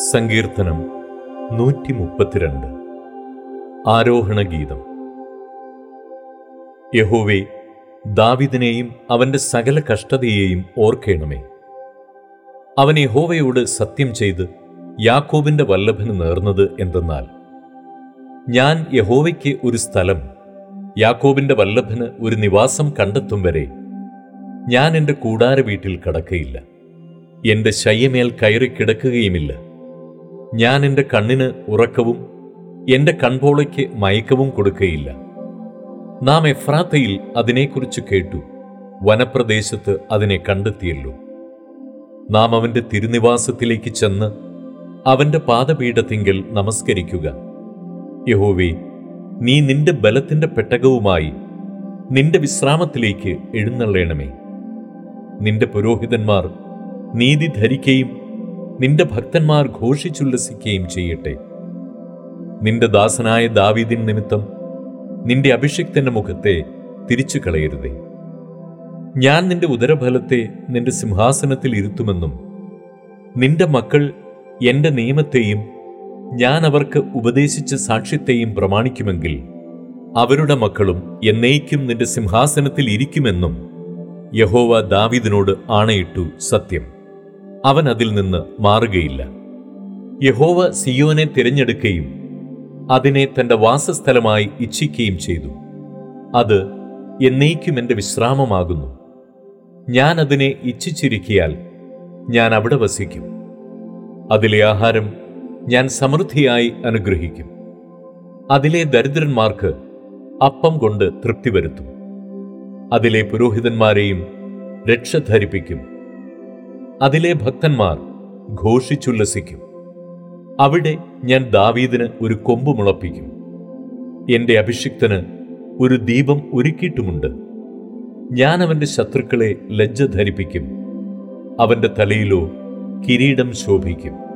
സങ്കീർത്തനം നൂറ്റി മുപ്പത്തിരണ്ട് ആരോഹണ ഗീതം യഹോവേ ദാവിദിനെയും അവന്റെ സകല കഷ്ടതയെയും ഓർക്കേണമേ അവൻ യഹോവയോട് സത്യം ചെയ്ത് യാക്കോബിന്റെ വല്ലഭന് നേർന്നത് എന്തെന്നാൽ ഞാൻ യഹോവയ്ക്ക് ഒരു സ്ഥലം യാക്കോബിന്റെ വല്ലഭന് ഒരു നിവാസം കണ്ടെത്തും വരെ ഞാൻ എൻ്റെ കൂടാര വീട്ടിൽ കടക്കയില്ല എൻ്റെ ശയ്യമേൽ കയറി കിടക്കുകയുമില്ല ഞാൻ എൻ്റെ കണ്ണിന് ഉറക്കവും എൻ്റെ കൺപോളയ്ക്ക് മയക്കവും കൊടുക്കയില്ല നാം എഫ്രാത്തയിൽ അതിനെക്കുറിച്ച് കേട്ടു വനപ്രദേശത്ത് അതിനെ കണ്ടെത്തിയല്ലോ നാം അവന്റെ തിരുനിവാസത്തിലേക്ക് ചെന്ന് അവന്റെ പാദപീഠത്തിങ്കൽ നമസ്കരിക്കുക യഹോവേ നീ നിന്റെ ബലത്തിന്റെ പെട്ടകവുമായി നിന്റെ വിശ്രാമത്തിലേക്ക് എഴുന്നള്ളേണമേ നിന്റെ പുരോഹിതന്മാർ നീതി ധരിക്കുകയും നിന്റെ ഭക്തന്മാർ ഘോഷിച്ചുല്ലസിക്കുകയും ചെയ്യട്ടെ നിന്റെ ദാസനായ ദാവീദിൻ നിമിത്തം നിന്റെ അഭിഷിക്തന്റെ മുഖത്തെ തിരിച്ചു കളയരുതേ ഞാൻ നിന്റെ ഉദരഫലത്തെ നിന്റെ സിംഹാസനത്തിൽ ഇരുത്തുമെന്നും നിന്റെ മക്കൾ എന്റെ നിയമത്തെയും ഞാൻ അവർക്ക് ഉപദേശിച്ച സാക്ഷ്യത്തെയും പ്രമാണിക്കുമെങ്കിൽ അവരുടെ മക്കളും എന്നേക്കും നിന്റെ സിംഹാസനത്തിൽ ഇരിക്കുമെന്നും യഹോവ ദാവീദിനോട് ആണയിട്ടു സത്യം അവൻ അതിൽ നിന്ന് മാറുകയില്ല യഹോവ സിയോനെ തിരഞ്ഞെടുക്കുകയും അതിനെ തന്റെ വാസസ്ഥലമായി ഇച്ഛിക്കുകയും ചെയ്തു അത് എന്നേക്കും എൻ്റെ വിശ്രാമമാകുന്നു ഞാൻ അതിനെ ഇച്ഛിച്ചിരിക്കിയാൽ ഞാൻ അവിടെ വസിക്കും അതിലെ ആഹാരം ഞാൻ സമൃദ്ധിയായി അനുഗ്രഹിക്കും അതിലെ ദരിദ്രന്മാർക്ക് അപ്പം കൊണ്ട് തൃപ്തി വരുത്തും അതിലെ പുരോഹിതന്മാരെയും രക്ഷ ധരിപ്പിക്കും അതിലെ ഭക്തന്മാർ ഘോഷിച്ചുല്ലസിക്കും അവിടെ ഞാൻ ദാവീദിന് ഒരു കൊമ്പ് മുളപ്പിക്കും എന്റെ അഭിഷിക്തന് ഒരു ദീപം ഒരുക്കിയിട്ടുമുണ്ട് ഞാൻ അവന്റെ ശത്രുക്കളെ ലജ്ജ ധരിപ്പിക്കും അവന്റെ തലയിലോ കിരീടം ശോഭിക്കും